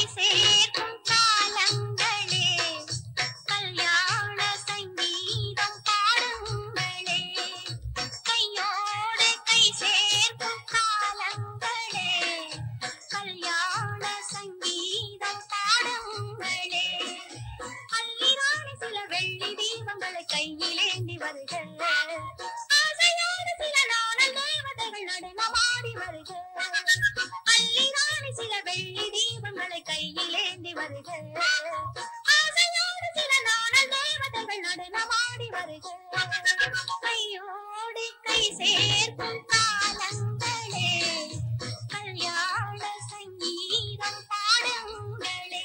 சேர்க்கும் காலங்களே கல்யாண சங்கீதம் பாடுங்களே கையோடு கை சேர்க்கும் காலங்களே கல்யாண சங்கீதம் பாடுங்களே அள்ளிராணி சில வெள்ளி தீபங்களை கையிலேந்தி வருக ஆசையோடு சில நாணல் தேவதைகள் நடனமாடி வருக அள்ளிராணி சில வெள்ளி தீபங்களை கையிலேந்தி வருக ஆசையோடு சில நாணல் தேவதைகள் நடனமாடி வருக கையோடு கை சேர்க்கும் காலங்களே கல்யாண சங்கீதம் பாடுங்களே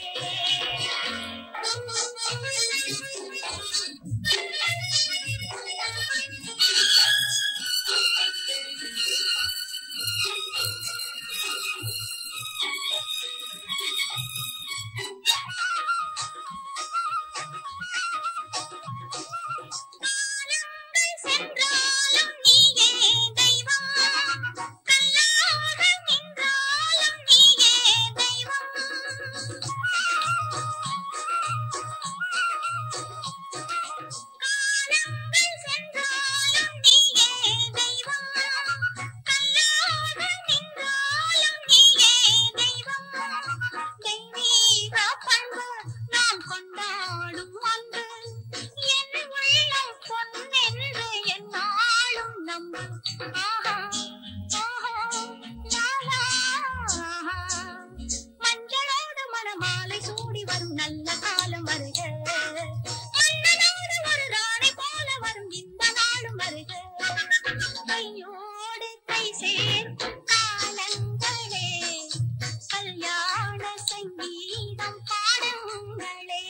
காலங்கள் சென்றாலும் நீயே தெய்வம் கல்லாக நின்றாலும் நீயே தெய்வம் காலங்கள் சென்றாலும் நீயே தெய்வம் கல்லாக நின்றாலும் நீயே தெய்வம் தெய்வீக பண்பு நாம் கொண்டாடும் அன்பு என் உள்ளம் பொன்னென்று என்னாலும் நம்பு ஆஹா ஆஹா லாலா ஆஹா மஞ்சளோடு மணமாலை சூடி வரும் நல்ல காலம் வருக மன்னனோடு ஒரு ராணி போல வரும் இந்த நாளும் வருக கையோடு கை சேர்க்கும் காலங்களே கல்யாண சங்கீதம் பாடுங்களே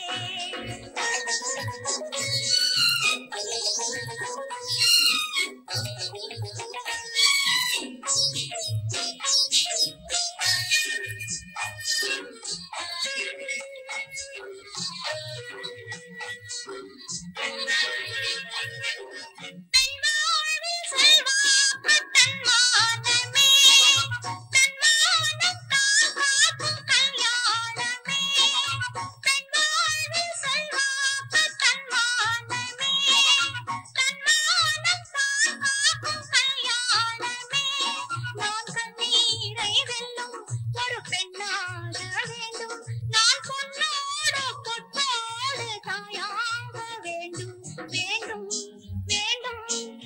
தன்மாவில் செல்வாக்கு தன்மானமே தன்மானம் காக்கும் கல்யாணமே தன்மாவில் செல்வாக்கு தன்மானமே தன்மானம் காக்கும் கல்யாணமே நான் கண்ணீரை வெல்லும் ஒரு பெண்ணாக வேண்டும் நான் பொன்னோடு பொட்டோடு தாயாக வேண்டும் வேண்டும் வேண்டும்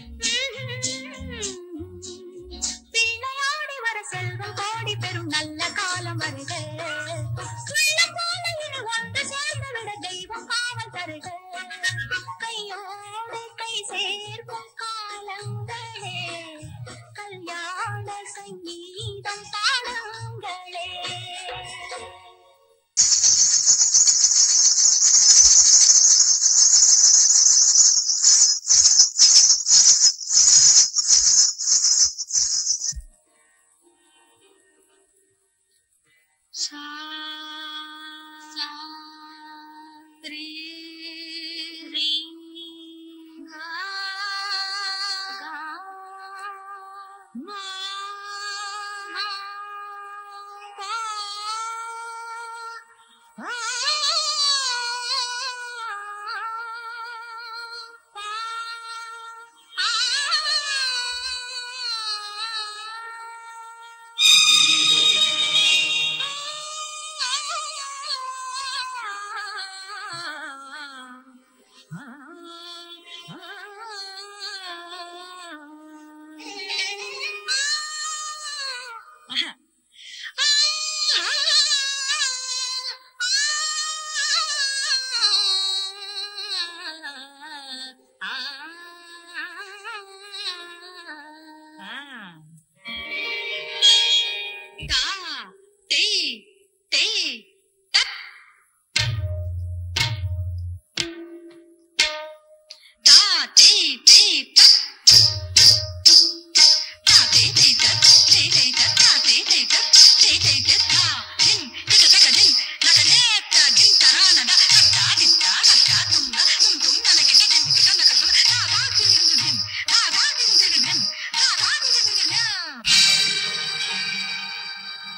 பிள்ளையாடி வர செல்வம் கோடி பெறும் நல்ல காலம் வருக உள்ளம் போல இனி ஒன்று சேர்ந்து விட தெய்வம் காவல் தருக கையோடு கை சேர்க்கும் காலங்களே கல்யாண சங்கீதம் பாடுங்களே சா சா த்ரீ ரீ கா கா மா மா பா ஆ பா தா தே தே தத் தா தே தே தத் தா தே தே தத் தே தே தத் தா தே தே தத் தே தே தத் தா தின் திக தக தின் நக நே த தின் தரான த தா தின் தா நக தும் ந தும் தும் நன கெட்ட தின் கிட்ட நக தும் தா தா தின் தின் தின் தா தா தின் தின் தின் தா தா தின் தின் தின்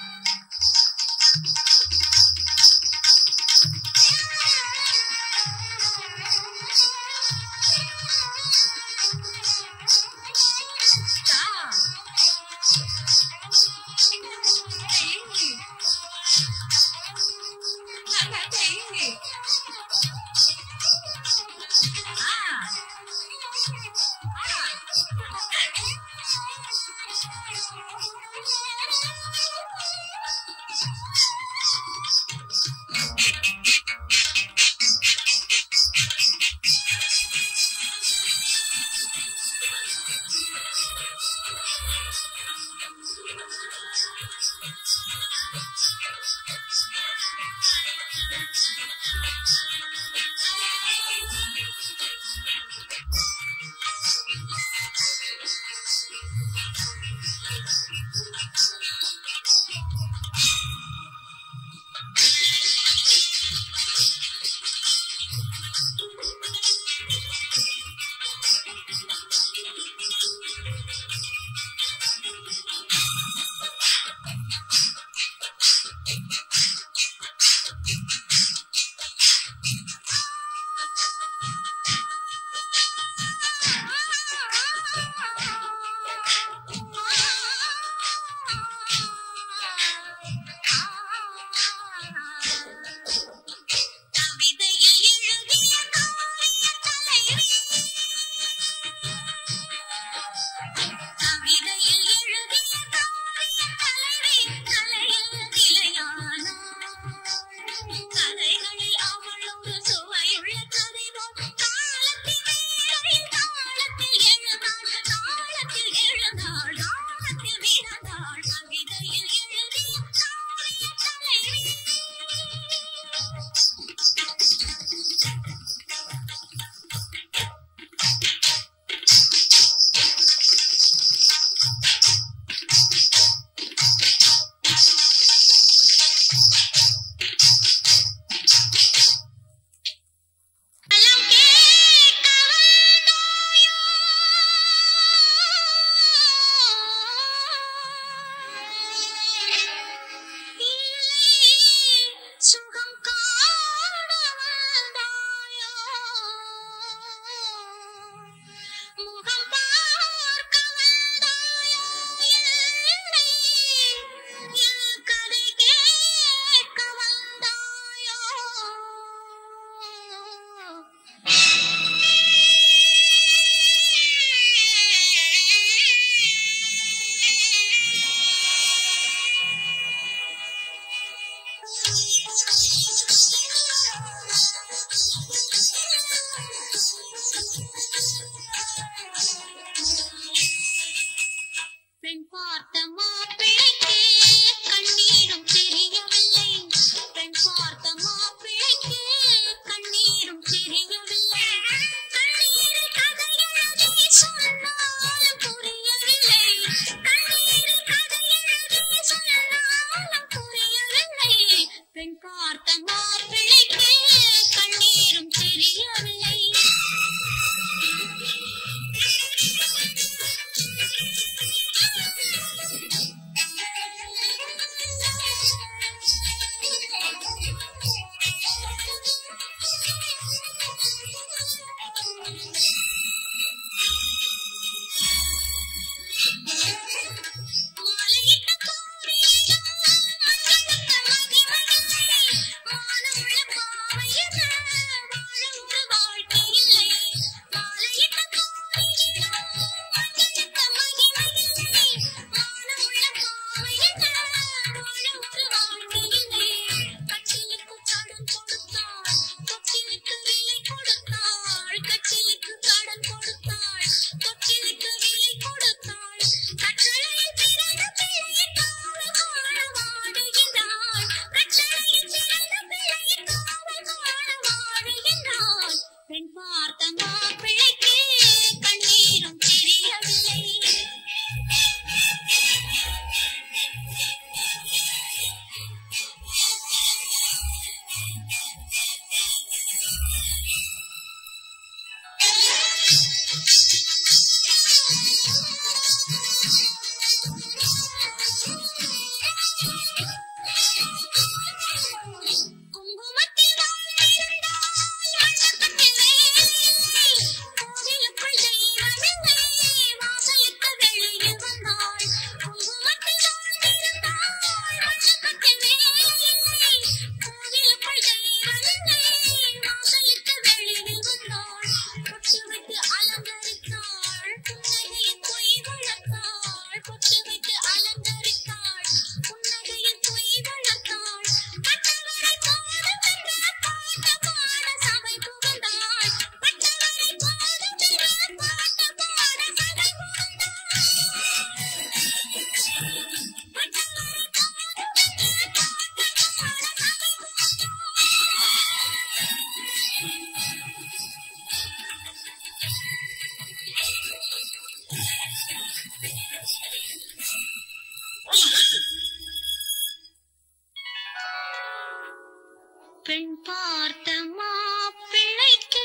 பெண் பார்த்த மாப்பிள்ளைக்கு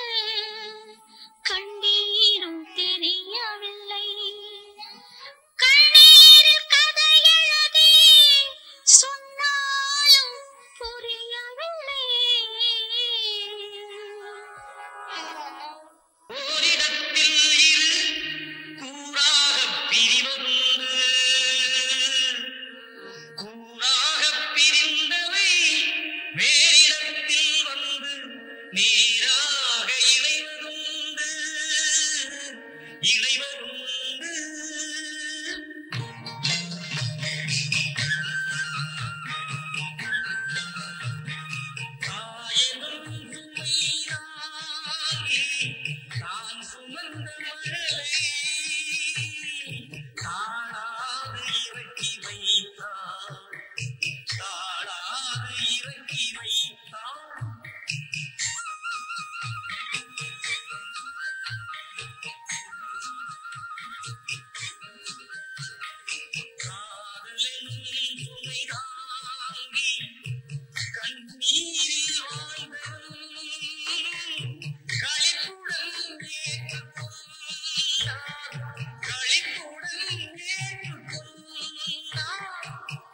கண்ணீரும் தெரியவில்லை கண்ணீரில் கதை எழுதி சொன்னாலும் புரியவில்லை ஓரிடத்தில் இரு கூறாகப் பிரிவதுண்டு. கூறாகப் பிரிந்தவை வேறிடத்தில் வந்து நேராக இணைவதுண்டு. இணைவதுண்டு. தாயெனும் சுமைதாங்கி தான் சுமந்த மழலை தாழாது இறக்கி வைத்தார் தாழாது இறக்கி வைத்தார் காதலெனும் சுமைதாங்கி கண்ணீரில் வாழ்ந்தவன் களிப்புடன் ஏற்றுக்கொண்டார் களிப்புடன் ஏற்றுக்கொண்டார்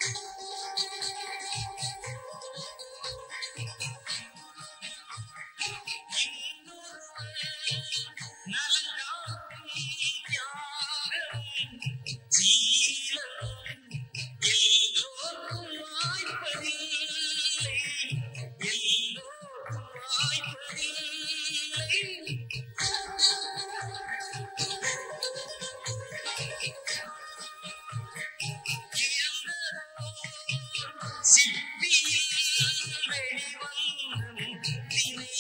நலங்காக்கும் தியாகம் சீலம் எல்லோருக்கும் வாய்ப்பதில்லை எல்லோருக்கும் வாய்ப்பதில்லை சிப்பியில் வெளிவந்த திணை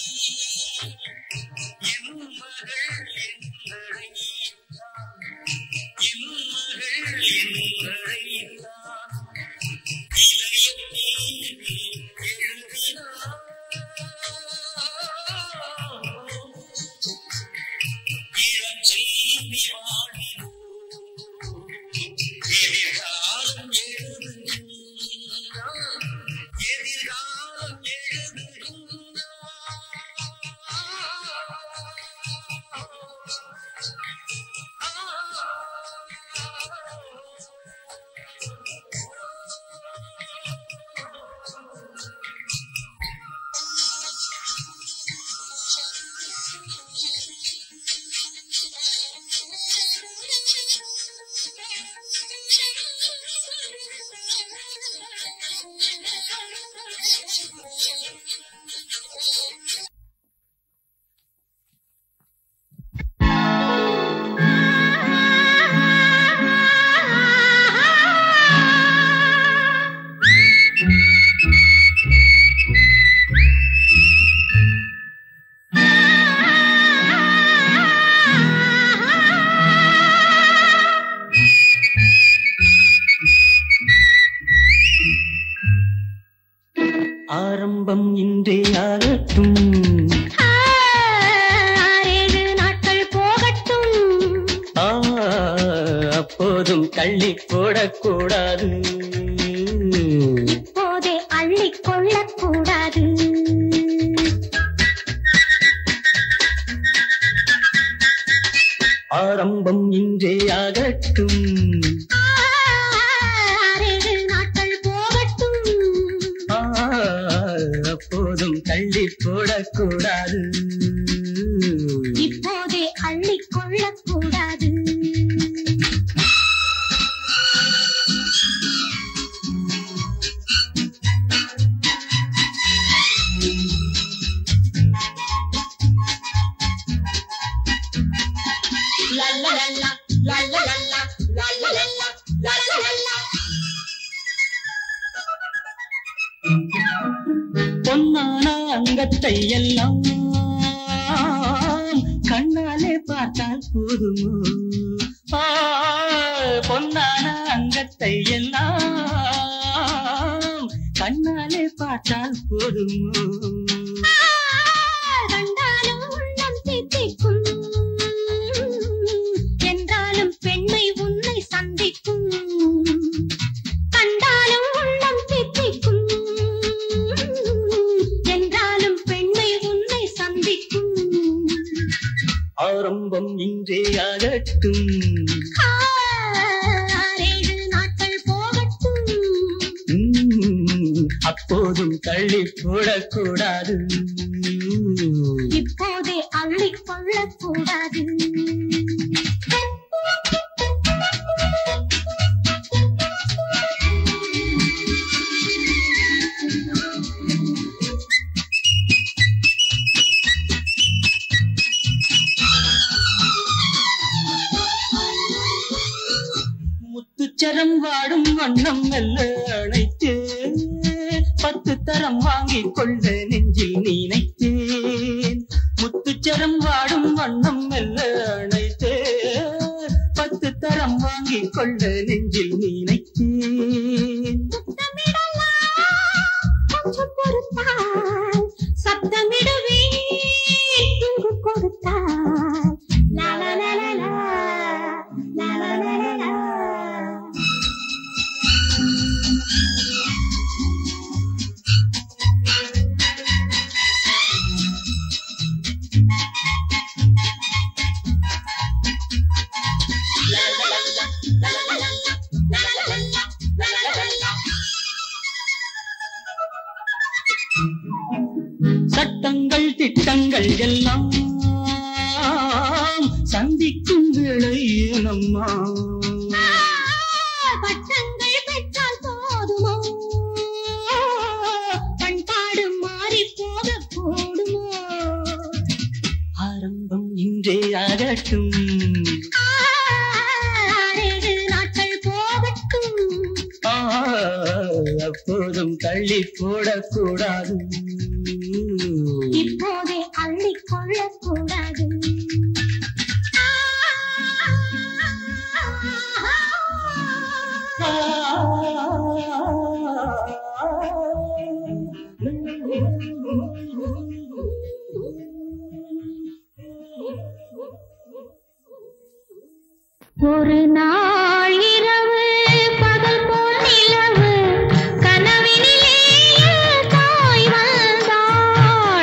என் மகள் என்றழைத்தான் என் மகள் என்றழைத்தான் எதிர்காலம் எதிர்காலம் ஆரம்பம் இன்றே ஆகட்டும் ஆறேழு நாட்கள் போகட்டும் ஆ, அப்போதும் தள்ளி போடக்கூடாது இப்போதே அள்ளிக் கொள்ளக்கூடாது ஆரம்பம் இன்றே ஆகட்டும் ஆறேழு நாட்கள் போகட்டும் ஆ, அப்போதும் தள்ளி போடக்கூடாது இப்போதே அள்ளிக் கொள்ளக்கூடாது லல்லலல்லா, லல்லலல்லா, லல்லலல்லா, லல்லலல்லா. பொன்னான அங்கத்தை எல்லாம் கண்ணாலே பார்த்தால் போதுமோ ஆ, பொன்னான அங்கத்தை எல்லாம் கண்ணாலே பார்த்தால் போதுமோ கண்டாலும் உள்ளம் தித்திக்கும் என்றாலும் பெண்மை உன்னை சந்திக்கும் கண்டாலும் உள்ளம் தித்திக்கும் ஆரம்பம் இன்றே ஆகட்டும் ஆறேழு நாட்கள் போகட்டும் உம், அப்போதும் தள்ளி போடக்கூடாது இப்போதே அள்ளிக் கொள்ளக்கூடாது முத்துச்சரம் வாடும் வண்ணம் மெல்ல அணைத்து பத்து தரம் வாங்கிக் கொள்ள நெஞ்சில் நினைத்தேன் முத்துச்சரம் வாடும் வண்ணம் மெல்ல அணைத்து பத்து தரம் வாங்கிக் கொள்ள நெஞ்சில் நினைத்தேன் கொஞ்சம் பொறுத்தால் சத்தமிடவே இங்கு கொடுத்தால் லா லா லா லா லா லா லா லா லா லா சட்டங்கள் திட்டங்கள் எல்லாம் சந்திக்கும் வேளை நம்மா பட்டங்கள் பெற்றால் போதுமோ பண்பாடு மாறி போக கூடுமோ ஆரம்பம் இன்றே ஆகட்டும் ஆறேழு நாட்கள் போகட்டும் ஆ, அப்போதும் தள்ளி போடக்கூடாது இப்போதே அள்ளிக் கொள்ளக்கூடாது ஒரு நாள் இரவு பகல் போல் நிலவு கனவினிலே தாய் வந்தாள்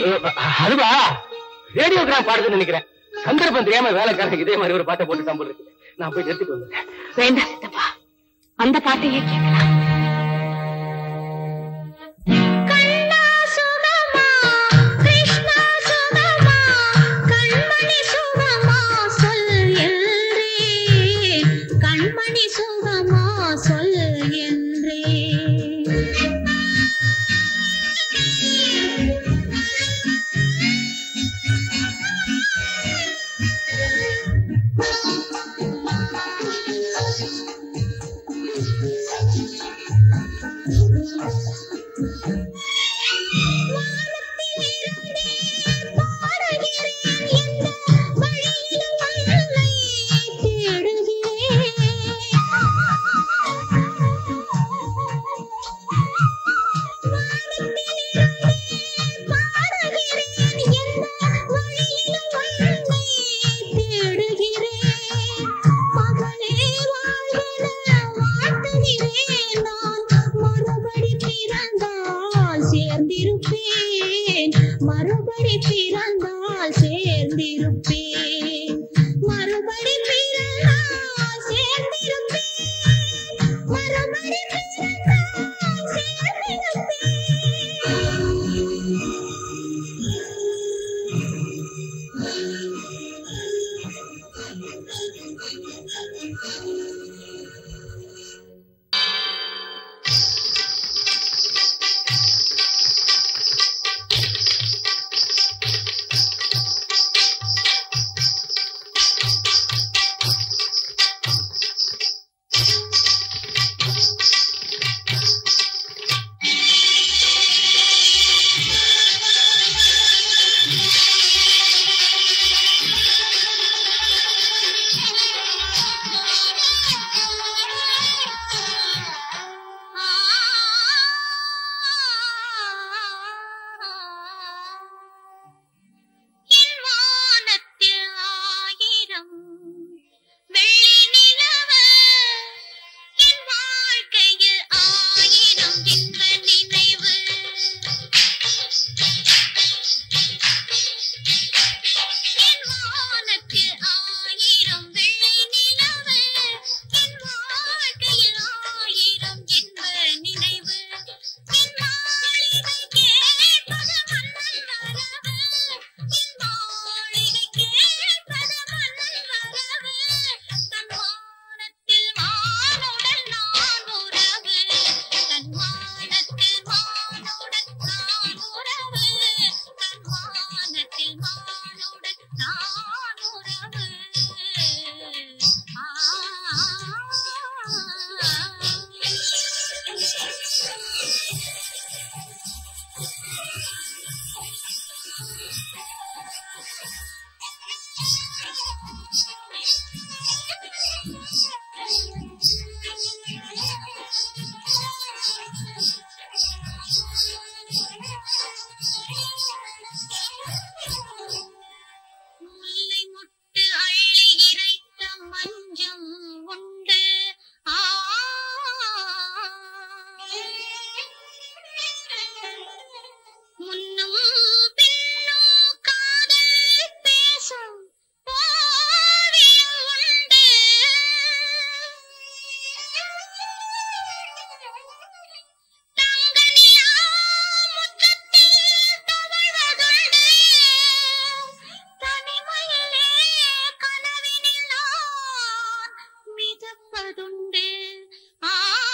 அதுவா ரேடியோகிராம் பாடுதுன்னு நினைக்கிறேன் சந்தர்ப்பம் தெரியாம வேலைக்காரங்க இதே மாதிரி ஒரு பாட்டை போட்டு போல இருக்கு நான் போய் நிறுத்திட்டு வந்துட்டேன் வேண்டாம் சித்தப்பா அந்த பாட்டையே கேட்கலாம் கண்ணா சுகமா கிருஷ்ணா சுகமா கண்மணி சுகமா சொல் என்றே கண்மணி சுகமா சொல் என்றே சேர்ந்திருப்பேன் மறுபடி பிறந்தால் சேர்ந்திருப்பேன் மறுபடி பிறந்தால் சேர்ந்திருப்பேன் மறுபடி பிறந்தால் சேர்ந்திருப்பேன் என் வானத்தில் ஆயிரம் வெள்ளி நிலவு என் வாழ்க்கையில் ஆயிரம் இன்ப நினைவு என் வானத்தில் ஆயிரம் வெள்ளி நிலவு என் வாழ்க்கையில் ஆயிரம் இன்ப நினைவு என் மாளிகை கேட்பது மன்னன் வரவு என் மாளிகை கேட்பது மன்னன் வரவு தன் வானத்தில் மானுடன் நான் உறவு தன் வானத்தில் மானுடன் நான் உறவு தன் வானத்தில் மானுடன் நான் உறவு முல்லை முட்டு அள்ளி இறைத்த மஞ்சம் உண்டு ஆ முன்னும் பின்னும் காதல் பேசும் ஓவியம் உண்டு தங்கனியா முற்றத்தில் தவழ்வதுண்டு தனிமையிலே கனவினில் நான் மிதப்பதுண்டு ஆ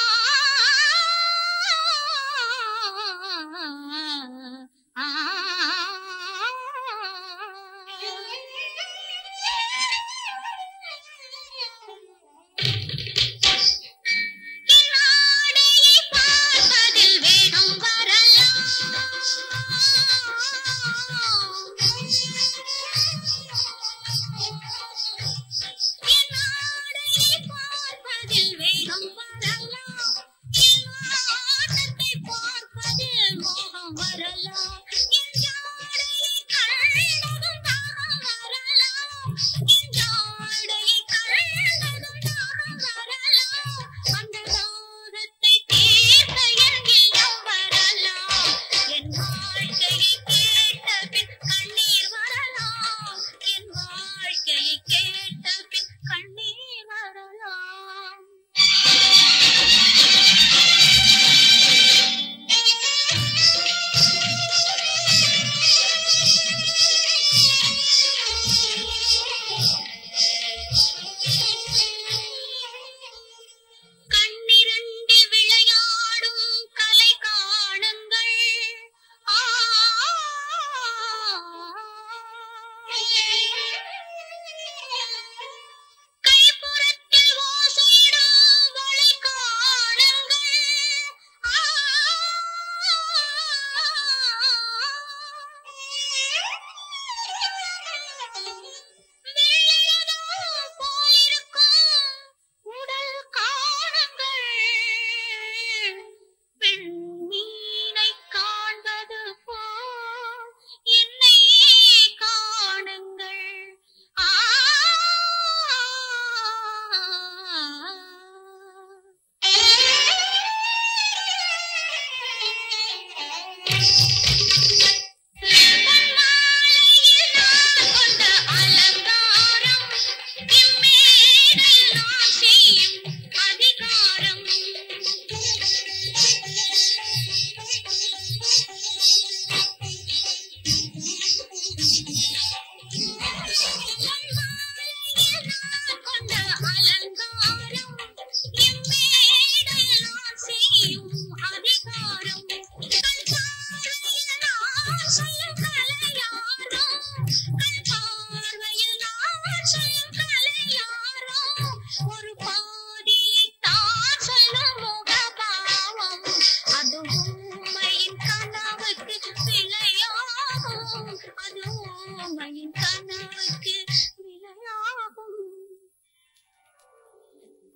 ஆ